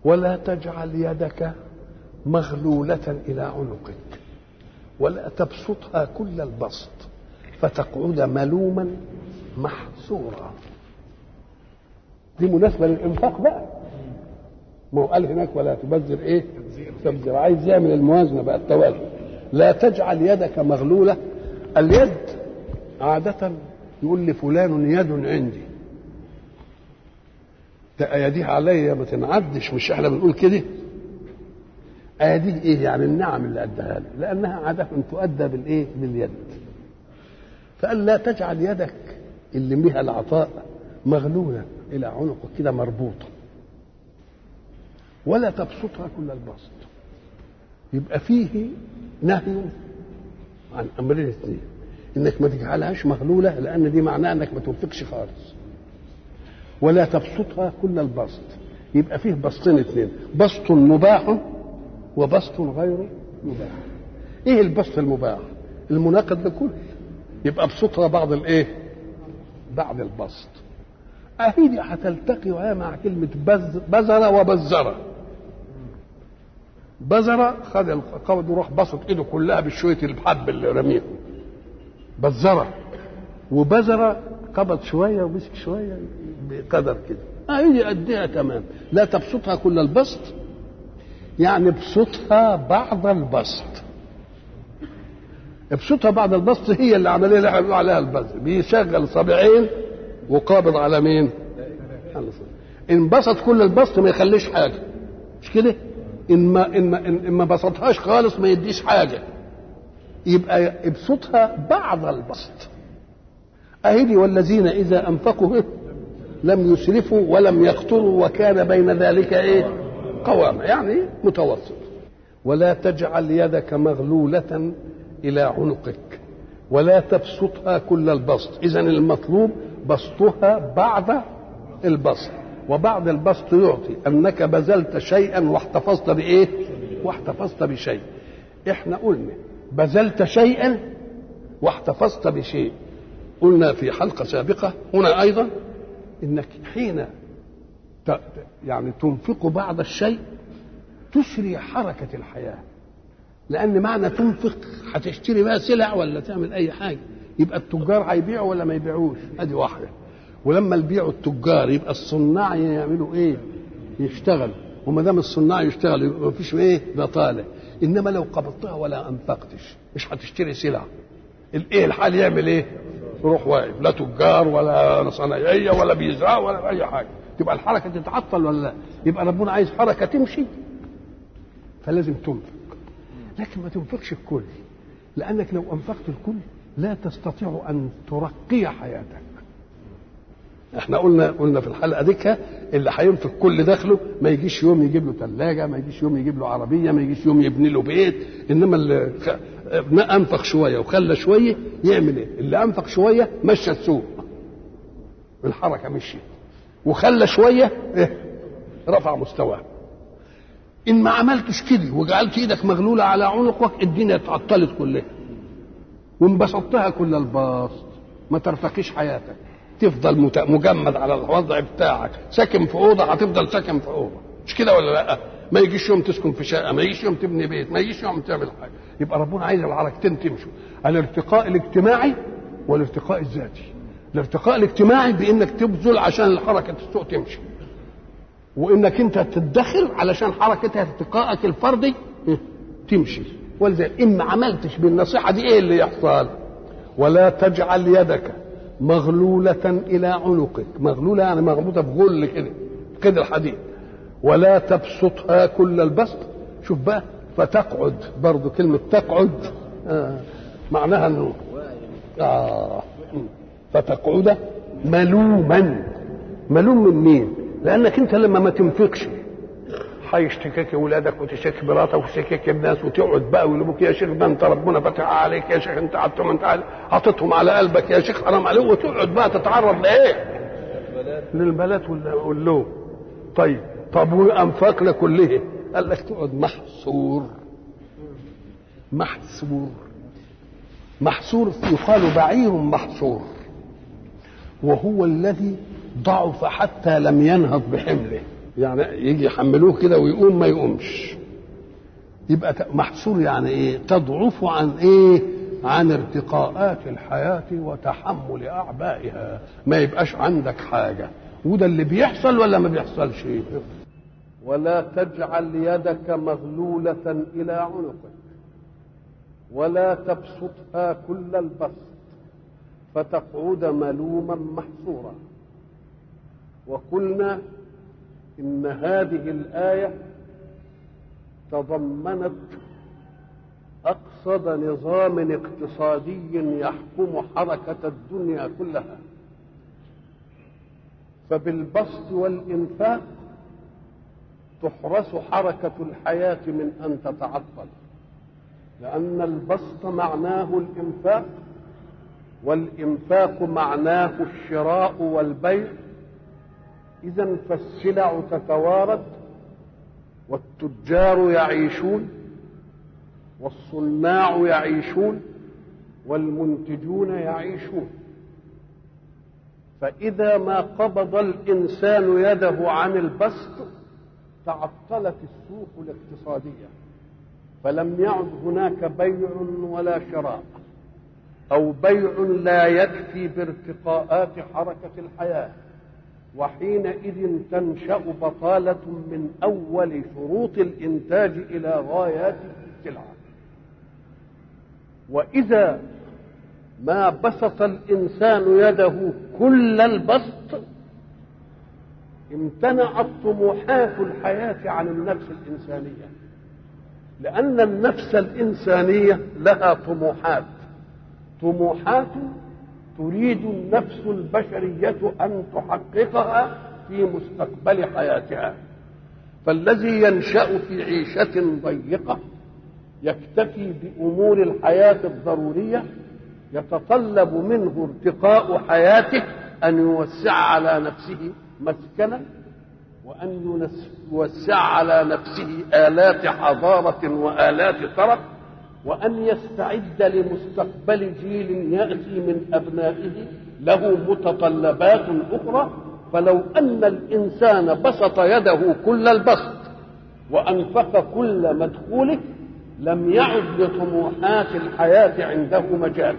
ولا تجعل يدك مغلولة إلى عنقك ولا تبسطها كل البسط فتقعد ملوما محسورا دي مناسبة للإنفاق بقى ما هو قال هناك ولا تبذر ايه تبذر عايز يعمل الموازنة بقى التوازن لا تجعل يدك مغلولة اليد عادة يقول لفلان يد عندي ده اياديها عليا ما تنعدش مش احنا بنقول كده اياديه ايه يعني النعم اللي اداها لي لانها عاده تؤدى بالايه باليد فقال لا تجعل يدك اللي بها العطاء مغلوله الى عنقك كده مربوطه ولا تبسطها كل البسط يبقى فيه نهي عن امرين اثنين انك ما تجعلهاش مغلوله لان دي معناها انك ما تنفقش خالص ولا تبسطها كل البسط يبقى فيه بسطين اثنين بسط مباح وبسط غير مباح ايه البسط المباح المناقض لكل يبقى ابسطها بعض الايه بعد البسط اهي دي هتلتقي وهي مع كلمه بز بزره وبزره بزره خد القبض وراح بسط ايده كلها بشويه الحب اللي رميهم بزره وبزره قبض شويه ومسك شويه بقدر كده اهي دي قدها تمام لا تبسطها كل البسط يعني ابسطها بعض البسط ابسطها بعد البسط هي اللي عمليه اللي احنا بنقول عليها البذل بيشغل صابعين وقابض على مين؟ على ان بسط كل البسط ما يخليش حاجه مش كده؟ ان ما ان ما ان ما بسطهاش خالص ما يديش حاجه يبقى ابسطها بعض البسط اهدي والذين اذا انفقوا لم يسرفوا ولم يقتروا وكان بين ذلك ايه؟ قوامة يعني متوسط ولا تجعل يدك مغلولة إلى عنقك ولا تبسطها كل البسط إذا المطلوب بسطها بعد البسط وبعد البسط يعطي أنك بذلت شيئا واحتفظت بإيه؟ واحتفظت بشيء إحنا قلنا بذلت شيئا واحتفظت بشيء قلنا في حلقة سابقة هنا أيضا إنك حين يعني تنفق بعض الشيء تسري حركة الحياة لأن معنى تنفق هتشتري بقى سلع ولا تعمل أي حاجة يبقى التجار هيبيعوا ولا ما يبيعوش أدي واحدة ولما يبيعوا التجار يبقى الصناع يعملوا إيه؟ يشتغل وما دام الصناع يشتغل يبقى ما فيش إيه؟ بطالة إنما لو قبضتها ولا أنفقتش مش هتشتري سلع الإيه الحال يعمل إيه؟ يروح واقف لا تجار ولا صنايعية ولا بيزرعوا ولا أي حاجة تبقى الحركه تتعطل ولا لا يبقى ربنا عايز حركه تمشي فلازم تنفق لكن ما تنفقش الكل لانك لو انفقت الكل لا تستطيع ان ترقي حياتك احنا قلنا قلنا في الحلقه ديك اللي هينفق كل دخله ما يجيش يوم يجيب له ثلاجه ما يجيش يوم يجيب له عربيه ما يجيش يوم يبني له بيت انما اللي انفق شويه وخلى شويه يعمل ايه اللي انفق شويه مشى السوق الحركه مشيت وخلى شويه إيه؟ رفع مستواه ان ما عملتش كده وجعلت ايدك مغلوله على عنقك الدنيا اتعطلت كلها وانبسطتها كل البسط ما ترتقيش حياتك تفضل مجمد على الوضع بتاعك ساكن في اوضه هتفضل ساكن في اوضه مش كده ولا لا ما يجيش يوم تسكن في شقه ما يجيش يوم تبني بيت ما يجيش يوم تعمل حاجه يبقى ربنا عايز الحركتين تمشوا الارتقاء الاجتماعي والارتقاء الذاتي الارتقاء الاجتماعي بانك تبذل عشان حركه السوق تمشي وانك انت تدخر علشان حركه ارتقائك الفردي تمشي ولذلك ان ما عملتش بالنصيحه دي ايه اللي يحصل ولا تجعل يدك مغلولة إلى عنقك مغلولة يعني مربوطة بغل كده كده الحديد ولا تبسطها كل البسط شوف بقى فتقعد برضو كلمة تقعد آه معناها انه آه فتقعد ملوما ملوم من مين؟ لانك انت لما ما تنفقش هيشتكيك ولادك وتشتكي مراتك وتشتكيك الناس وتقعد بقى ويقول يا شيخ ده انت ربنا فتح عليك يا شيخ انت قعدتهم انت حاططهم على قلبك يا شيخ حرام عليك وتقعد بقى تتعرض لايه؟ للبلات واللوم طيب طب وانفاقنا كلها قال لك تقعد محصور محصور محصور يقال بعير محصور وهو الذي ضعف حتى لم ينهض بحمله يعني يجي يحملوه كده ويقوم ما يقومش يبقى محصور يعني ايه تضعف عن ايه عن ارتقاءات الحياة وتحمل أعبائها ما يبقاش عندك حاجة وده اللي بيحصل ولا ما بيحصلش ولا تجعل يدك مغلولة إلى عنقك ولا تبسطها كل البسط فتقعد ملوما محصورا وقلنا إن هذه الآية تضمنت أقصد نظام اقتصادي يحكم حركة الدنيا كلها فبالبسط والإنفاق تحرس حركة الحياة من أن تتعطل لأن البسط معناه الإنفاق والإنفاق معناه الشراء والبيع إذا فالسلع تتوارد والتجار يعيشون والصناع يعيشون والمنتجون يعيشون فإذا ما قبض الإنسان يده عن البسط تعطلت السوق الاقتصادية فلم يعد هناك بيع ولا شراء أو بيع لا يكفي بارتقاءات حركة الحياة وحينئذ تنشأ بطالة من أول شروط الإنتاج إلى غايات السلعة وإذا ما بسط الإنسان يده كل البسط امتنعت طموحات الحياة عن النفس الإنسانية لأن النفس الإنسانية لها طموحات طموحات تريد النفس البشرية أن تحققها في مستقبل حياتها فالذي ينشأ في عيشة ضيقة يكتفي بأمور الحياة الضرورية يتطلب منه ارتقاء حياته أن يوسع على نفسه مسكنا وأن يوسع على نفسه آلات حضارة وآلات ترف وأن يستعد لمستقبل جيل يأتي من أبنائه له متطلبات أخرى فلو أن الإنسان بسط يده كل البسط وأنفق كل مدخوله لم يعد لطموحات الحياة عنده مجال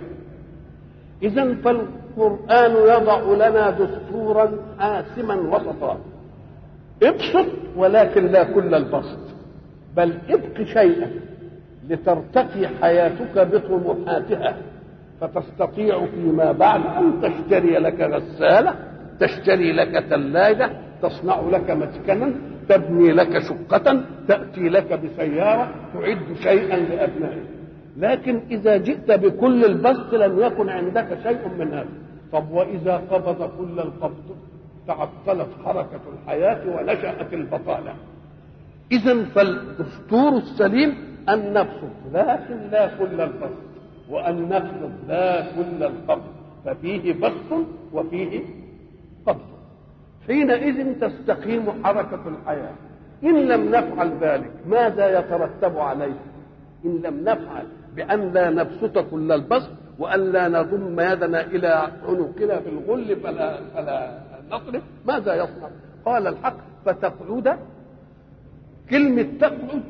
إذا فالقرآن يضع لنا دستورا حاسما وسطا ابسط ولكن لا كل البسط بل ابق شيئا لترتقي حياتك بطموحاتها فتستطيع فيما بعد أن تشتري لك غسالة تشتري لك ثلاجة تصنع لك مسكنا تبني لك شقة تأتي لك بسيارة تعد شيئا لأبنائك لكن إذا جئت بكل البسط لم يكن عندك شيء من هذا طب وإذا قبض كل القبض تعطلت حركة الحياة ونشأت البطالة إذا فالدستور السليم أن نبسط لكن لا كل البسط وأن نقبض لا كل القبض ففيه بسط وفيه قبض حينئذ تستقيم حركة الحياة إن لم نفعل ذلك ماذا يترتب عليه إن لم نفعل بأن لا نبسط كل البسط وأن لا نضم يدنا إلى عنقنا في الغل فلا, فلا نصرف ماذا يصنع قال الحق فتقعد كلمة تقعد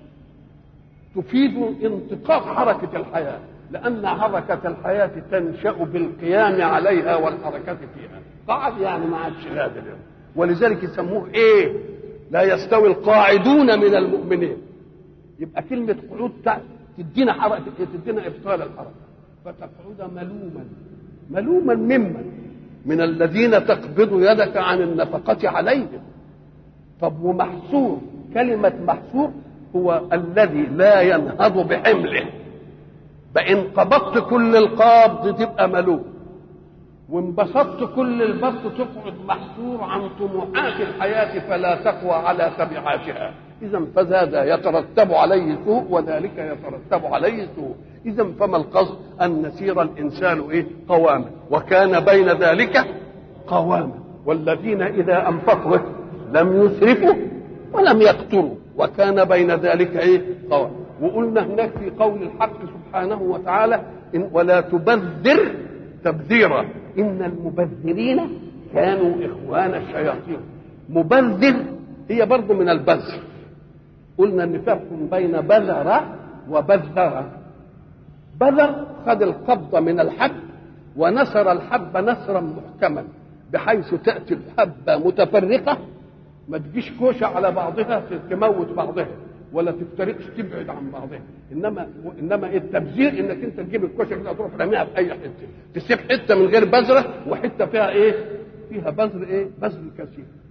تفيد انتقاص حركة الحياة لأن حركة الحياة تنشأ بالقيام عليها والحركة فيها قعد يعني ما عادش قادر ولذلك يسموه ايه لا يستوي القاعدون من المؤمنين يبقى كلمة قعود تدينا حركة تدينا إبطال الحركة فتقعد ملوما ملوما ممن من الذين تقبض يدك عن النفقة عليهم طب ومحصور كلمة محصور هو الذي لا ينهض بحمله فإن قبضت كل القبض تبقى ملوم وانبسطت كل البسط تقعد محصور عن طموحات الحياة فلا تقوى على تبعاتها إذا فهذا يترتب عليه سوء وذلك يترتب عليه سوء إذا فما القصد أن نسير الإنسان إيه قواما وكان بين ذلك قواما والذين إذا أنفقوا لم يسرفوا ولم يقتروا وكان بين ذلك إيه قواما وقلنا هناك في قول الحق سبحانه وتعالى إن ولا تبذر تبذيرا إن المبذرين كانوا إخوان الشياطين مبذر هي برضه من البذر قلنا ان فرق بين بذر وبذر بذر خد القبضة من الحب ونثر الحب نثرا محكما بحيث تأتي الحبة متفرقة ما تجيش كوشة على بعضها تموت بعضها ولا تفترقش تبعد عن بعضها انما انما التبذير انك انت تجيب الكوشه كده تروح راميها في اي حته تسيب حته من غير بذره وحته فيها ايه؟ فيها بذر ايه؟ بذر كثير